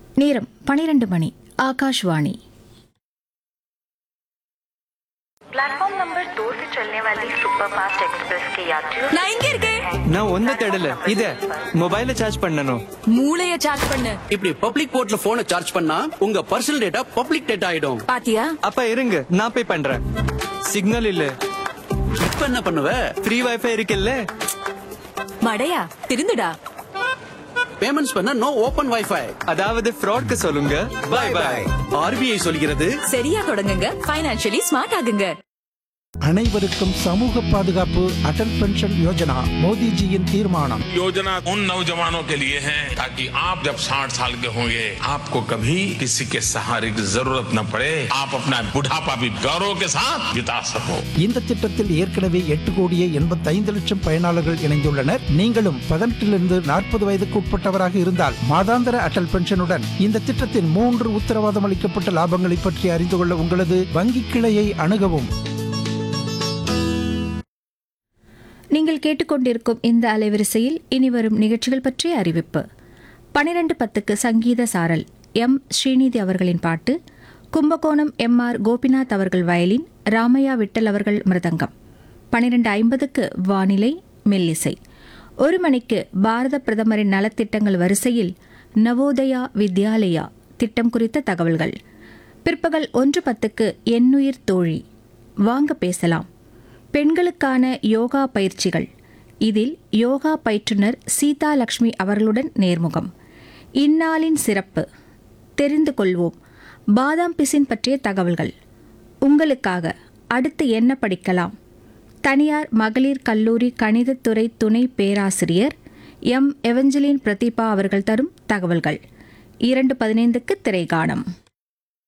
நேரம் பனிரெண்டு மணி Akashvani platform number दो से चलने वाली सुपरफास्ट एक्सप्रेस के यात्रियों நான் இங்க இருக்கேன் நான் ஒன்னும் தேடல இத மொபைல சார்ஜ் பண்ணணும் மூளைய சார்ஜ் பண்ணு இப்படி பப்ளிக் போர்ட்ல போனை சார்ஜ் பண்ணா உங்க பர்சனல் டேட்டா பப்ளிக் டேட்டா ஆயிடும் பாத்தியா அப்ப இருங்க நான் போய் பண்றேன் சிக்னல் இல்ல இப்ப என்ன பண்ணுவ ஃப்ரீ வைஃபை இருக்குல்ல மடையா திருந்துடா பேமெண்ட்ஸ் பண்ண நோ ஓபன் வைஃபை அதாவது ஃப்ராட்க்கு சொல்லுங்க பை பை ஆர்பிஐ சொல்கிறது சரியா தொடங்குங்க ஃபைனான்சியலி ஸ்மார்ட் ஆகுங்க அனைவருக்கும் சமூக பாதுகாப்பு அடல் பென்ஷன் யோஜனா மோடிஜியின் தீர்மானம் योजना उन नौजवानों के लिए है ताकि आप जब 60 साल के होंगे आपको कभी किसी के सहारे की जरूरत न पड़े आप अपना बुढ़ापा भी गौरव के साथ बिता सको இந்த திட்டத்தில் ஏற்கனவே எட்டு கோடியே எண்பத்தைந்து லட்சம் பயனாளர்கள் இணைந்துள்ளனர் நீங்களும் பதினெட்டிலிருந்து நாற்பது வயதுக்கு உட்பட்டவராக இருந்தால் மாதாந்திர அடல் பென்ஷனுடன் இந்த திட்டத்தின் மூன்று உத்தரவாதம் அளிக்கப்பட்ட லாபங்களை பற்றி அறிந்து கொள்ள உங்களது வங்கி கிளையை அணுகவும் நீங்கள் கேட்டுக்கொண்டிருக்கும் இந்த அலைவரிசையில் இனிவரும் நிகழ்ச்சிகள் பற்றிய அறிவிப்பு பனிரெண்டு பத்துக்கு சங்கீத சாரல் எம் ஸ்ரீநிதி அவர்களின் பாட்டு கும்பகோணம் எம் ஆர் கோபிநாத் அவர்கள் வயலின் ராமையா விட்டல் அவர்கள் மிருதங்கம் பனிரெண்டு ஐம்பதுக்கு வானிலை மெல்லிசை ஒரு மணிக்கு பாரத பிரதமரின் நலத்திட்டங்கள் வரிசையில் நவோதயா வித்யாலயா திட்டம் குறித்த தகவல்கள் பிற்பகல் ஒன்று பத்துக்கு எண்ணுயிர் தோழி வாங்க பேசலாம் பெண்களுக்கான யோகா பயிற்சிகள் இதில் யோகா பயிற்றுனர் சீதா லக்ஷ்மி அவர்களுடன் நேர்முகம் இந்நாளின் சிறப்பு தெரிந்து கொள்வோம் பாதாம் பிசின் பற்றிய தகவல்கள் உங்களுக்காக அடுத்து என்ன படிக்கலாம் தனியார் மகளிர் கல்லூரி கணிதத்துறை துணை பேராசிரியர் எம் எவஞ்சலின் பிரதீபா அவர்கள் தரும் தகவல்கள் இரண்டு பதினைந்துக்கு திரைகாணம்